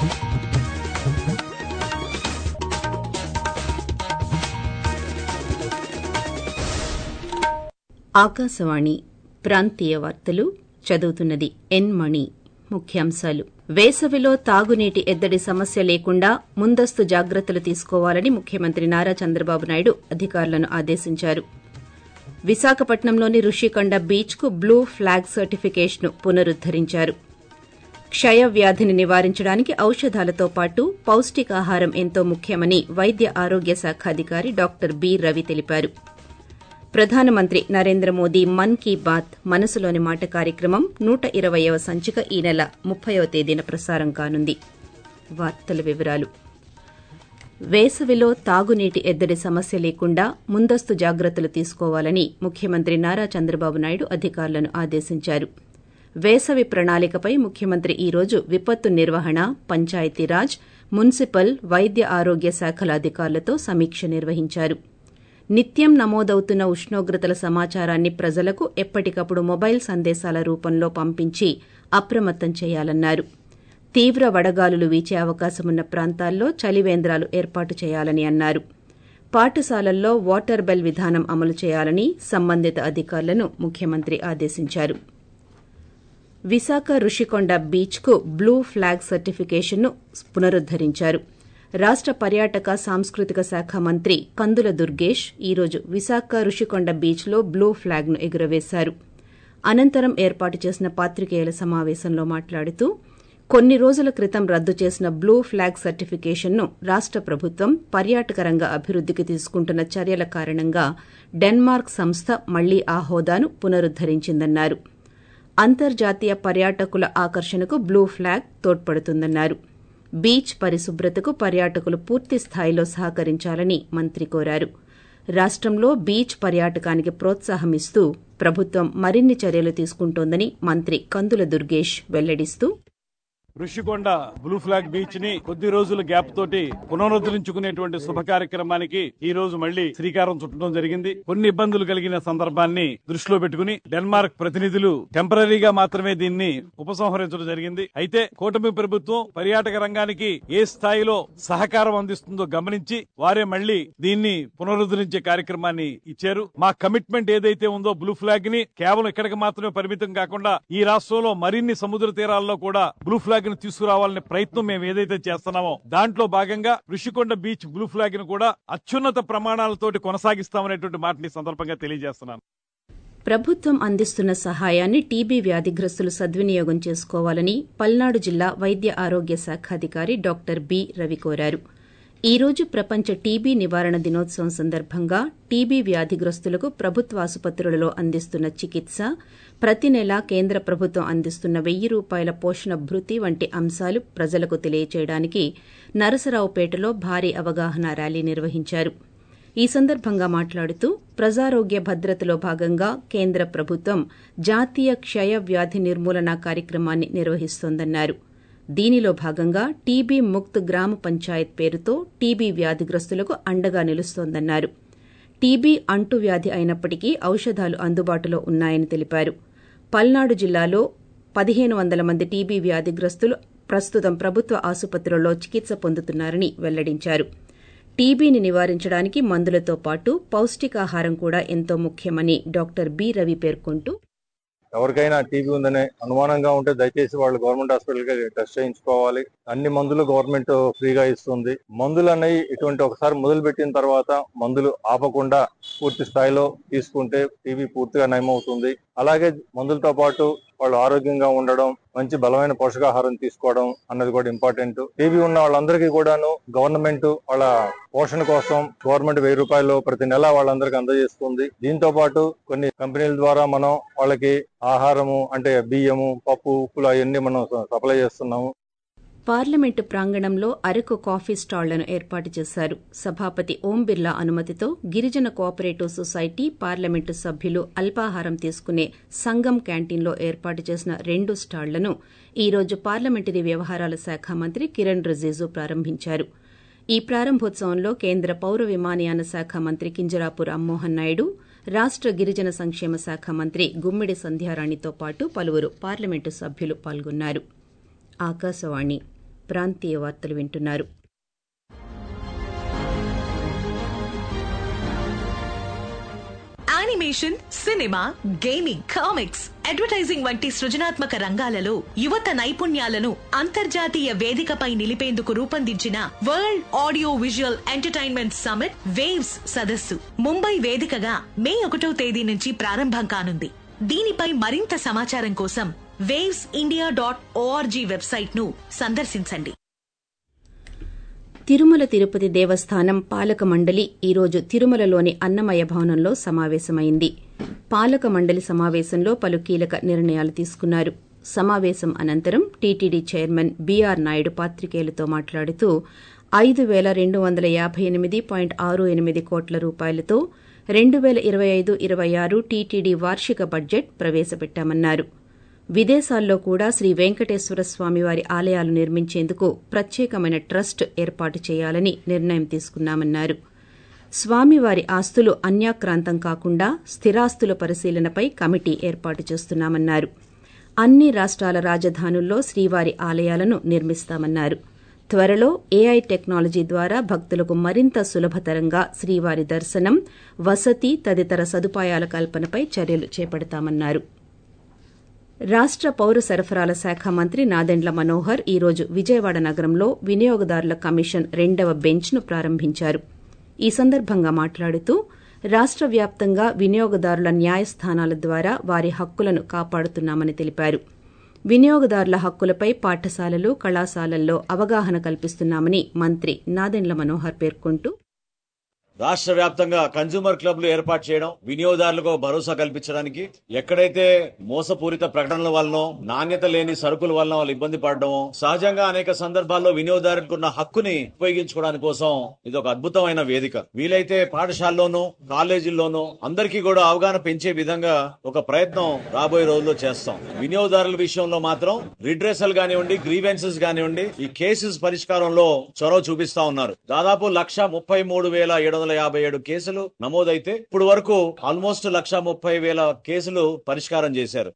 ఆకాశవాణి ప్రాంతీయ వార్తలు చదువుతున్నది ఎన్ మణి ముఖ్యాంశాలు వేసవిలో తాగునీటి ఎద్దడి సమస్య లేకుండా ముందస్తు జాగ్రత్తలు తీసుకోవాలని ముఖ్యమంత్రి నారా చంద్రబాబు నాయుడు అధికారులను ఆదేశించారు విశాఖపట్నంలోని రుషికొండ బీచ్కు బ్లూ ఫ్లాగ్ సర్టిఫికేషన్ను పునరుద్దరించారు క్షయ వ్యాధిని నివారించడానికి ఔషధాలతో పాటు పౌష్టికాహారం ఎంతో ముఖ్యమని వైద్య ఆరోగ్య శాఖ అధికారి డాక్టర్ బి రవి తెలిపారు ప్రధానమంత్రి నరేంద్ర మోదీ మన్ కీ బాత్ మనసులోని మాట కార్యక్రమం నూట ఇరవయవ సంచిక ఈ నెల ముప్పయవ తేదీన ప్రసారం కానుంది వార్తల వివరాలు వేసవిలో తాగునీటి ఎద్దడి సమస్య లేకుండా ముందస్తు జాగ్రత్తలు తీసుకోవాలని ముఖ్యమంత్రి నారా చంద్రబాబు నాయుడు అధికారులను ఆదేశించారు వేసవి ప్రణాళికపై ముఖ్యమంత్రి ఈ రోజు విపత్తు నిర్వహణ పంచాయతీరాజ్ మున్సిపల్ వైద్య ఆరోగ్య శాఖల అధికారులతో సమీక్ష నిర్వహించారు నిత్యం నమోదవుతున్న ఉష్ణోగ్రతల సమాచారాన్ని ప్రజలకు ఎప్పటికప్పుడు మొబైల్ సందేశాల రూపంలో పంపించి అప్రమత్తం చేయాలన్నారు తీవ్ర వడగాలులు వీచే అవకాశమున్న ప్రాంతాల్లో చలివేంద్రాలు ఏర్పాటు చేయాలని అన్నారు పాఠశాలల్లో వాటర్ బెల్ విధానం అమలు చేయాలని సంబంధిత అధికారులను ముఖ్యమంత్రి ఆదేశించారు విశాఖ రుషికొండ బీచ్కు బ్లూ ఫ్లాగ్ సర్టిఫికేషన్ను పునరుద్దరించారు రాష్ట పర్యాటక సాంస్కృతిక శాఖ మంత్రి కందుల దుర్గేష్ ఈరోజు విశాఖ రుషికొండ బీచ్లో బ్లూ ఫ్లాగ్ను ఎగురవేశారు అనంతరం ఏర్పాటు చేసిన పాత్రికేయుల సమావేశంలో మాట్లాడుతూ కొన్ని రోజుల క్రితం రద్దు చేసిన బ్లూ ఫ్లాగ్ సర్టిఫికేషన్ను రాష్ట ప్రభుత్వం పర్యాటక రంగ అభివృద్దికి తీసుకుంటున్న చర్యల కారణంగా డెన్మార్క్ సంస్థ మళ్లీ ఆ హోదాను పునరుద్దరించిందన్నారు అంతర్జాతీయ పర్యాటకుల ఆకర్షణకు బ్లూ ఫ్లాగ్ తోడ్పడుతుందన్నారు బీచ్ పరిశుభ్రతకు పర్యాటకులు పూర్తి స్థాయిలో సహకరించాలని మంత్రి కోరారు రాష్టంలో బీచ్ పర్యాటకానికి ప్రోత్సాహమిస్తూ ప్రభుత్వం మరిన్ని చర్యలు తీసుకుంటోందని మంత్రి కందుల దుర్గేష్ వెల్లడిస్తూ ఋషికొండ బ్లూ ఫ్లాగ్ బీచ్ ని కొద్ది రోజుల గ్యాప్ తోటి పునరుద్ధరించుకునేటువంటి శుభ కార్యక్రమానికి ఈ రోజు మళ్లీ శ్రీకారం చుట్టడం జరిగింది కొన్ని ఇబ్బందులు కలిగిన సందర్భాన్ని దృష్టిలో పెట్టుకుని డెన్మార్క్ ప్రతినిధులు టెంపరీగా మాత్రమే దీన్ని ఉపసంహరించడం జరిగింది అయితే కూటమి ప్రభుత్వం పర్యాటక రంగానికి ఏ స్థాయిలో సహకారం అందిస్తుందో గమనించి వారే మళ్లీ దీన్ని పునరుద్ధరించే కార్యక్రమాన్ని ఇచ్చారు మా కమిట్మెంట్ ఏదైతే ఉందో బ్లూ ఫ్లాగ్ ని కేవలం ఇక్కడికి మాత్రమే పరిమితం కాకుండా ఈ రాష్ట్రంలో మరిన్ని సముద్ర తీరాల్లో కూడా బ్లూ ఫ్లాగ్ ని తీసుకురావాలనే ప్రయత్నం మేము ఏదైతే చేస్తున్నామో దాంట్లో భాగంగా ఋషికొండ బీచ్ బ్లూ ఫ్లాగ్ ని కూడా అత్యున్నత ప్రమాణాలతోటి కొనసాగిస్తామనేటువంటి మాటని సందర్భంగా తెలియజేస్తున్నాను ప్రభుత్వం అందిస్తున్న సహాయాన్ని టీబీ వ్యాధిగ్రస్తులు సద్వినియోగం చేసుకోవాలని పల్నాడు జిల్లా వైద్య ఆరోగ్య శాఖ అధికారి డాక్టర్ బి రవి కోరారు ఈ రోజు ప్రపంచ టీబీ నివారణ దినోత్సవం సందర్భంగా టీబీ వ్యాధిగ్రస్తులకు ప్రభుత్వ ఆసుపత్రులలో అందిస్తున్న చికిత్స ప్రతి నెలా కేంద్ర ప్రభుత్వం అందిస్తున్న వెయ్యి రూపాయల పోషణ భృతి వంటి అంశాలు ప్రజలకు తెలియచేయడానికి నరసరావుపేటలో భారీ అవగాహన ర్యాలీ నిర్వహించారు ఈ సందర్భంగా మాట్లాడుతూ ప్రజారోగ్య భద్రతలో భాగంగా కేంద్ర ప్రభుత్వం జాతీయ క్షయ వ్యాధి నిర్మూలన కార్యక్రమాన్ని నిర్వహిస్తోందన్నారు దీనిలో భాగంగా టీబీ ముక్త్ గ్రామ పంచాయత్ పేరుతో టీబీ వ్యాధిగ్రస్తులకు అండగా నిలుస్తోందన్నారు టీబీ అంటువ్యాధి అయినప్పటికీ ఔషధాలు అందుబాటులో ఉన్నాయని తెలిపారు పల్నాడు జిల్లాలో పదిహేను వందల మంది టీబీ వ్యాధిగ్రస్తులు ప్రస్తుతం ప్రభుత్వ ఆసుపత్రుల్లో చికిత్స పొందుతున్నారని వెల్లడించారు టీబీని నివారించడానికి మందులతో పాటు పౌష్టికాహారం కూడా ఎంతో ముఖ్యమని డాక్టర్ బి రవి పేర్కొంటూ ఎవరికైనా టీబీ ఉందనే అనుమానంగా ఉంటే దయచేసి వాళ్ళు గవర్నమెంట్ హాస్పిటల్ కి టెస్ట్ చేయించుకోవాలి అన్ని మందులు గవర్నమెంట్ ఫ్రీగా ఇస్తుంది మందులు అనేవి ఇటువంటి ఒకసారి మొదలు పెట్టిన తర్వాత మందులు ఆపకుండా పూర్తి స్థాయిలో తీసుకుంటే టీబీ పూర్తిగా నయమవుతుంది అలాగే మందులతో పాటు వాళ్ళు ఆరోగ్యంగా ఉండడం మంచి బలమైన పోషకాహారం తీసుకోవడం అన్నది కూడా ఇంపార్టెంట్ టీబీ ఉన్న వాళ్ళందరికీ కూడాను గవర్నమెంట్ వాళ్ళ పోషణ కోసం గవర్నమెంట్ వెయ్యి రూపాయలు ప్రతి నెల వాళ్ళందరికీ అందజేస్తుంది దీంతో పాటు కొన్ని కంపెనీల ద్వారా మనం వాళ్ళకి ఆహారము అంటే బియ్యము పప్పు ఉప్పులు అవన్నీ మనం సప్లై చేస్తున్నాము పార్లమెంటు ప్రాంగణంలో అరకు కాఫీ స్టాళ్లను ఏర్పాటు చేశారు సభాపతి ఓం బిర్లా అనుమతితో గిరిజన కోఆపరేటివ్ సొసైటీ పార్లమెంటు సభ్యులు అల్పాహారం తీసుకునే సంగం క్యాంటీన్లో ఏర్పాటు చేసిన రెండు స్టాళ్లను ఈ రోజు పార్లమెంటరీ వ్యవహారాల శాఖ మంత్రి కిరణ్ రిజిజు ప్రారంభించారు ఈ ప్రారంభోత్సవంలో కేంద్ర పౌర విమానయాన శాఖ మంత్రి కింజరాపు రామ్మోహన్ నాయుడు రాష్ట గిరిజన సంక్షేమ శాఖ మంత్రి గుమ్మిడి సంధ్యారాణితో పాటు పలువురు పార్లమెంటు సభ్యులు పాల్గొన్నారు ఆకాశవాణి ప్రాంతీయ వార్తలు వింటున్నారు animation cinema gaming comics advertising వంటి సృజనాత్మక రంగాలలో యువత నైపుణ్యాలను అంతర్జాతీయ వేదికపై నిలిపేందుకు రూపొందించిన World Audio Visual Entertainment Summit వేవ్స్ సదస్సు ముంబై వేదికగా మే ఒకటో తేదీ నుంచి ప్రారంభం కానుంది దీనిపై మరింత సమాచారం కోసం waves India dot O R G website ను సందర్శించండి తిరుమల తిరుపతి దేవస్థానం పాలక మండలి ఈరోజు తిరుమలలోని అన్నమయ భవనంలో సమావేశమైంది పాలక మండలి సమావేశంలో పలు కీలక నిర్ణయాలు తీసుకున్నారు సమావేశం అనంతరం టీటీడీ చైర్మన్ బీఆర్ నాయుడు పాత్రికేయులతో మాట్లాడుతూ ఐదు పేల రెండు వందల యాభై ఎనిమిది పాయింట్ ఆరు ఎనిమిది కోట్ల రూపాయలతో రెండు పేల ఇరవై ఐదు ఇరవై ఆరు టీటీడీ వార్షిక బడ్జెట్ ప్రవేశపెట్టామన్నారు విదేశాల్లో కూడా శ్రీ వెంకటేశ్వర స్వామివారి ఆలయాలు నిర్మించేందుకు ప్రత్యేకమైన ట్రస్ట్ ఏర్పాటు చేయాలని నిర్ణయం తీసుకున్నామన్నారు స్వామివారి ఆస్తులు అన్యాక్రాంతం కాకుండా స్థిరాస్తుల పరిశీలనపై కమిటీ ఏర్పాటు చేస్తున్నామన్నారు అన్ని రాష్టాల రాజధానుల్లో శ్రీవారి ఆలయాలను నిర్మిస్తామన్నారు త్వరలో ఏఐ టెక్నాలజీ ద్వారా భక్తులకు మరింత సులభతరంగా శ్రీవారి దర్శనం వసతి తదితర సదుపాయాల కల్పనపై చర్యలు చేపడతామన్నారు రాష్ట పౌర సరఫరాల శాఖ మంత్రి నాదెండ్ల మనోహర్ ఈరోజు విజయవాడ నగరంలో వినియోగదారుల కమిషన్ రెండవ బెంచ్ను ప్రారంభించారు ఈ సందర్భంగా మాట్లాడుతూ రాష్ట వ్యాప్తంగా వినియోగదారుల న్యాయస్థానాల ద్వారా వారి హక్కులను కాపాడుతున్నామని తెలిపారు వినియోగదారుల హక్కులపై పాఠశాలలు కళాశాలల్లో అవగాహన కల్పిస్తున్నామని మంత్రి నాదెండ్ల మనోహర్ పేర్కొంటూ రాష్ట్ర వ్యాప్తంగా కన్జ్యూమర్ క్లబ్లు ఏర్పాటు చేయడం వినియోగదారులకు భరోసా కల్పించడానికి ఎక్కడైతే మోసపూరిత ప్రకటనల వలన నాణ్యత లేని సరుకుల వలన వాళ్ళు ఇబ్బంది పడడం సహజంగా అనేక సందర్భాల్లో వినియోగదారులకు ఉన్న హక్కుని ఉపయోగించుకోవడానికి కోసం ఇది ఒక అద్భుతమైన వేదిక వీలైతే పాఠశాలలోనూ కాలేజీల్లోనూ అందరికీ కూడా అవగాహన పెంచే విధంగా ఒక ప్రయత్నం రాబోయే రోజుల్లో చేస్తాం వినియోగదారుల విషయంలో మాత్రం రిడ్రెసల్ కానివ్వండి గ్రీవెన్సెస్ కానివ్వండి ఈ కేసెస్ పరిష్కారంలో చొరవ చూపిస్తా ఉన్నారు దాదాపు లక్ష ముప్పై మూడు వేల ఏడు వందల యాభై ఏడు కేసులు నమోదైతే ఇప్పుడు వరకు ఆల్మోస్ట్ లక్ష ముప్పై వేల కేసులు పరిష్కారం చేశారు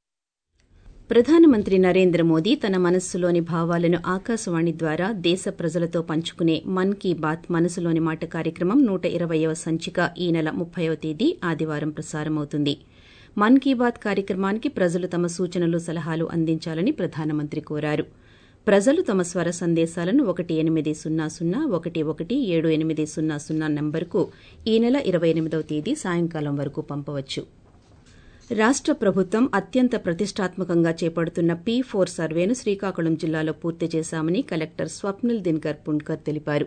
ప్రధానమంత్రి నరేంద్ర మోదీ తన మనస్సులోని భావాలను ఆకాశవాణి ద్వారా దేశ ప్రజలతో పంచుకునే మన్ కీ బాత్ మనసులోని మాట కార్యక్రమం నూట ఇరవయవ సంచిక ఈ నెల ముప్పైవ తేదీ ఆదివారం ప్రసారమవుతుంది మన్ కీ బాత్ కార్యక్రమానికి ప్రజలు తమ సూచనలు సలహాలు అందించాలని ప్రధానమంత్రి కోరారు ప్రజలు తమ స్వర సందేశాలను ఒకటి ఎనిమిది సున్నా సున్నా ఒకటి ఒకటి ఏడు ఎనిమిది సున్నా సున్నా నంబర్కు ఈ నెల ఇరవై ఎనిమిదవ తేదీ సాయంకాలం వరకు పంపవచ్చు రాష్ట ప్రభుత్వం అత్యంత ప్రతిష్టాత్మకంగా చేపడుతున్న పీ ఫోర్ సర్వేను శ్రీకాకుళం జిల్లాలో పూర్తి చేశామని కలెక్టర్ స్వప్నిల్ దినకర్ పుణ్కర్ తెలిపారు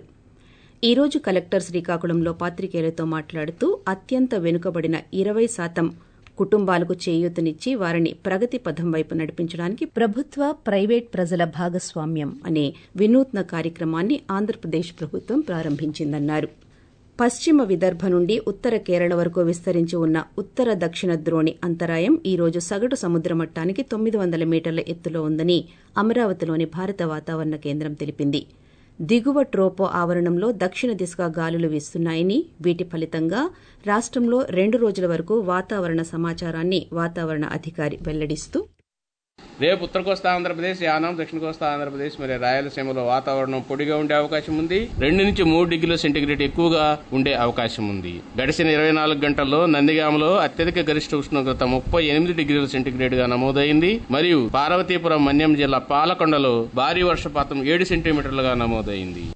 ఈ రోజు కలెక్టర్ శ్రీకాకుళంలో పాత్రికేయులతో మాట్లాడుతూ అత్యంత వెనుకబడిన ఇరవై శాతం కుటుంబాలకు చేయూతనిచ్చి వారిని ప్రగతి పథం వైపు నడిపించడానికి ప్రభుత్వ ప్రైవేట్ ప్రజల భాగస్వామ్యం అనే వినూత్న కార్యక్రమాన్ని ఆంధ్రప్రదేశ్ ప్రభుత్వం ప్రారంభించిందన్నారు పశ్చిమ విదర్భ నుండి ఉత్తర కేరళ వరకు విస్తరించి ఉన్న ఉత్తర దక్షిణ ద్రోణి అంతరాయం ఈ రోజు సగటు సముద్ర మట్టానికి తొమ్మిది వందల మీటర్ల ఎత్తులో ఉందని అమరావతిలోని భారత వాతావరణ కేంద్రం తెలిపింది దిగువ ట్రోపో ఆవరణంలో దక్షిణ దిశగా గాలులు వీస్తున్నాయని వీటి ఫలితంగా రాష్టంలో రెండు రోజుల వరకు వాతావరణ సమాచారాన్ని వాతావరణ అధికారి వెల్లడిస్తూ రేపు ఉత్తర కోస్తా ఆంధ్రప్రదేశ్ యానం దక్షిణ కోస్తా ఆంధ్రప్రదేశ్ మరియు రాయలసీమలో వాతావరణం పొడిగా ఉండే అవకాశం ఉంది రెండు నుంచి మూడు డిగ్రీల సెంటీగ్రేడ్ ఎక్కువగా ఉండే అవకాశం ఉంది గడిచిన ఇరవై నాలుగు గంటల్లో నందిగామలో అత్యధిక గరిష్ట ఉష్ణోగ్రత ముప్పై ఎనిమిది డిగ్రీల సెంటీగ్రేడ్ గా నమోదైంది మరియు పార్వతీపురం మన్యం జిల్లా పాలకొండలో భారీ వర్షపాతం ఏడు సెంటీమీటర్లుగా నమోదైంది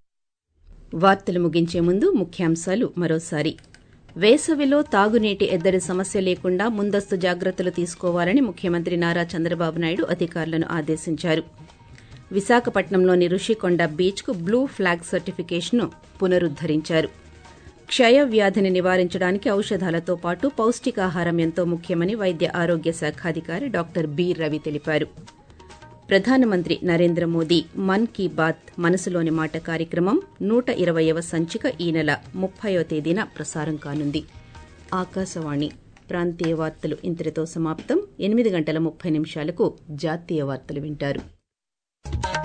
వార్తలు ముగించే ముందు ముఖ్యాంశాలు మరోసారి వేసవిలో తాగునీటి ఎద్దడి సమస్య లేకుండా ముందస్తు జాగ్రత్తలు తీసుకోవాలని ముఖ్యమంత్రి నారా చంద్రబాబు నాయుడు అధికారులను ఆదేశించారు విశాఖపట్నంలోని రుషికొండ బీచ్కు బ్లూ ఫ్లాగ్ సర్టిఫికేషన్ను పునరుద్దరించారు క్షయ వ్యాధిని నివారించడానికి ఔషధాలతో పాటు పౌష్టికాహారం ఎంతో ముఖ్యమని వైద్య ఆరోగ్య శాఖ అధికారి డాక్టర్ బి రవి తెలిపారు ప్రధానమంత్రి నరేంద్ర మోదీ మన్ కీ బాత్ మనసులోని మాట కార్యక్రమం నూట ఇరవయవ సంచిక ఈ నెల ముప్పయో తేదీన ప్రసారం కానుంది ఆకాశవాణి ప్రాంతీయ వార్తలు ఇంతటితో సమాప్తం ఎనిమిది గంటల ముప్పై నిమిషాలకు జాతీయ వార్తలు వింటారు